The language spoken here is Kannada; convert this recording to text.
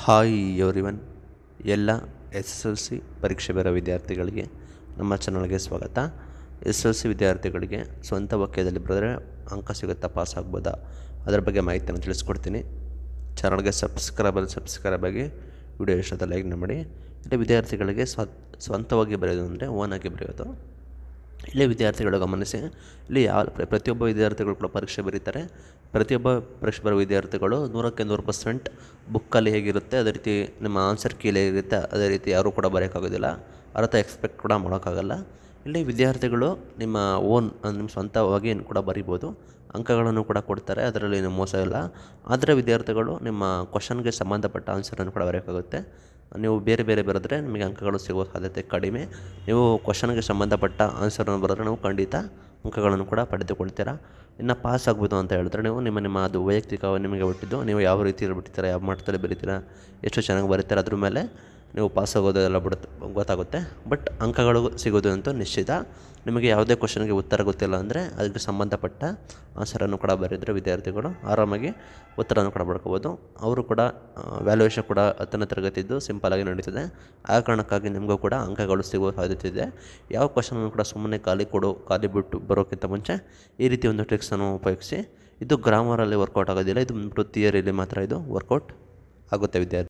ಹಾಯ್ ಎವ್ರಿವನ್ ಎಲ್ಲ ಎಸ್ ಎಸ್ ಎಲ್ ಸಿ ಪರೀಕ್ಷೆ ಬರೋ ವಿದ್ಯಾರ್ಥಿಗಳಿಗೆ ನಮ್ಮ ಚಾನಲ್ಗೆ ಸ್ವಾಗತ ಎಸ್ ಎಲ್ ಸಿ ವಿದ್ಯಾರ್ಥಿಗಳಿಗೆ ಸ್ವಂತ ವಾಕ್ಯದಲ್ಲಿ ಬರೆದ್ರೆ ಅಂಕ ಸಿಗುತ್ತಾ ಪಾಸ್ ಆಗ್ಬೋದಾ ಅದರ ಬಗ್ಗೆ ಮಾಹಿತಿಯನ್ನು ತಿಳಿಸ್ಕೊಡ್ತೀನಿ ಚಾನಲ್ಗೆ ಸಬ್ಸ್ಕ್ರೈಬರ್ ಸಬ್ಸ್ಕ್ರೈಬ್ ಆಗಿ ವಿಡಿಯೋ ಇಷ್ಟದ ಲೈಕ್ ಮಾಡಿ ಇಲ್ಲಿ ವಿದ್ಯಾರ್ಥಿಗಳಿಗೆ ಸ್ವ ಸ್ವಂತವಾಗಿ ಬರೆಯೋದು ಅಂದರೆ ಓನಾಗಿ ಬರೆಯೋದು ಇಲ್ಲಿ ವಿದ್ಯಾರ್ಥಿಗಳು ಗಮನಿಸಿ ಇಲ್ಲಿ ಯಾವ ಪ್ರ- ಪ್ರತಿಯೊಬ್ಬ ವಿದ್ಯಾರ್ಥಿಗಳು ಕೂಡ ಪರೀಕ್ಷೆ ಬರೀತಾರೆ ಪ್ರತಿಯೊಬ್ಬ ಪರೀಕ್ಷೆ ಬರೋ ವಿದ್ಯಾರ್ಥಿಗಳು ನೂರಕ್ಕೆ ನೂರು ಪರ್ಸೆಂಟ್ ಬುಕ್ಕಲ್ಲಿ ಹೇಗಿರುತ್ತೆ ಅದೇ ರೀತಿ ನಿಮ್ಮ ಆನ್ಸರ್ ಕೀಲಿ ಹೇಗಿರುತ್ತೆ ಅದೇ ರೀತಿ ಯಾರೂ ಕೂಡ ಬರೆಯೋಕ್ಕಾಗೋದಿಲ್ಲ ಅರ್ಥ ಎಕ್ಸ್ಪೆಕ್ಟ್ ಕೂಡ ಮಾಡೋಕ್ಕಾಗಲ್ಲ ಇಲ್ಲಿ ವಿದ್ಯಾರ್ಥಿಗಳು ನಿಮ್ಮ ಓನ್ ನಿಮ್ಮ ಸ್ವಂತವಾಗಿ ಏನು ಕೂಡ ಬರಿಬೋದು ಅಂಕಗಳನ್ನು ಕೂಡ ಕೊಡ್ತಾರೆ ಅದರಲ್ಲಿ ಏನು ಮೋಸ ಇಲ್ಲ ಆದರೆ ವಿದ್ಯಾರ್ಥಿಗಳು ನಿಮ್ಮ ಕ್ವಶನ್ಗೆ ಸಂಬಂಧಪಟ್ಟ ಆನ್ಸರನ್ನು ಕೂಡ ಬರೆಯೋಕ್ಕಾಗುತ್ತೆ ನೀವು ಬೇರೆ ಬೇರೆ ಬರೆದ್ರೆ ನಿಮಗೆ ಅಂಕಗಳು ಸಿಗೋ ಸಾಧ್ಯತೆ ಕಡಿಮೆ ನೀವು ಕ್ವಶನ್ಗೆ ಸಂಬಂಧಪಟ್ಟ ಆನ್ಸರನ್ನು ಬರೆದ್ರೆ ನೀವು ಖಂಡಿತ ಅಂಕಗಳನ್ನು ಕೂಡ ಪಡೆದುಕೊಳ್ತೀರಾ ಇನ್ನು ಪಾಸ್ ಆಗ್ಬೋದು ಅಂತ ಹೇಳಿದ್ರೆ ನೀವು ನಿಮ್ಮ ನಿಮ್ಮ ಅದು ವೈಯಕ್ತಿಕ ನಿಮಗೆ ಬಿಟ್ಟಿದ್ದು ನೀವು ಯಾವ ರೀತಿಯಲ್ಲಿ ಬಿಟ್ಟಿದ್ದೀರಾ ಯಾವ ಮಟ್ಟದಲ್ಲಿ ಬರೀತೀರಾ ಎಷ್ಟು ಚೆನ್ನಾಗಿ ಬರೀತೀರಾ ಅದ್ರ ಮೇಲೆ ನೀವು ಪಾಸ್ ಆಗೋದೆಲ್ಲ ಬಿಡುತ್ತೆ ಗೊತ್ತಾಗುತ್ತೆ ಬಟ್ ಅಂಕಗಳು ಸಿಗೋದು ಅಂತೂ ನಿಶ್ಚಿತ ನಿಮಗೆ ಯಾವುದೇ ಕ್ವಶನ್ಗೆ ಉತ್ತರ ಗೊತ್ತಿಲ್ಲ ಅಂದರೆ ಅದಕ್ಕೆ ಸಂಬಂಧಪಟ್ಟ ಆನ್ಸರನ್ನು ಕೂಡ ಬರೆದರೆ ವಿದ್ಯಾರ್ಥಿಗಳು ಆರಾಮಾಗಿ ಉತ್ತರವನ್ನು ಕೂಡ ಪಡ್ಕೋಬೋದು ಅವರು ಕೂಡ ವ್ಯಾಲ್ಯೂಯೇಷನ್ ಕೂಡ ಹತ್ತನೇ ತರಗತಿದ್ದು ಸಿಂಪಲಾಗಿ ನಡೀತದೆ ಆ ಕಾರಣಕ್ಕಾಗಿ ನಿಮಗೂ ಕೂಡ ಅಂಕಗಳು ಸಿಗುವ ಸಾಧ್ಯತೆ ಇದೆ ಯಾವ ಕ್ವಶನನ್ನು ಕೂಡ ಸುಮ್ಮನೆ ಖಾಲಿ ಕೊಡು ಖಾಲಿ ಬಿಟ್ಟು ಬರೋಕ್ಕಿಂತ ಮುಂಚೆ ಈ ರೀತಿ ಒಂದು ಟ್ರಿಕ್ಸನ್ನು ಉಪಯೋಗಿಸಿ ಇದು ಗ್ರಾಮರಲ್ಲಿ ವರ್ಕೌಟ್ ಆಗೋದಿಲ್ಲ ಇದು ಬಂದ್ಬಿಟ್ಟು ಥಿಯರಿಯಲ್ಲಿ ಮಾತ್ರ ಇದು ವರ್ಕೌಟ್ ಆಗುತ್ತೆ ವಿದ್ಯಾರ್ಥಿ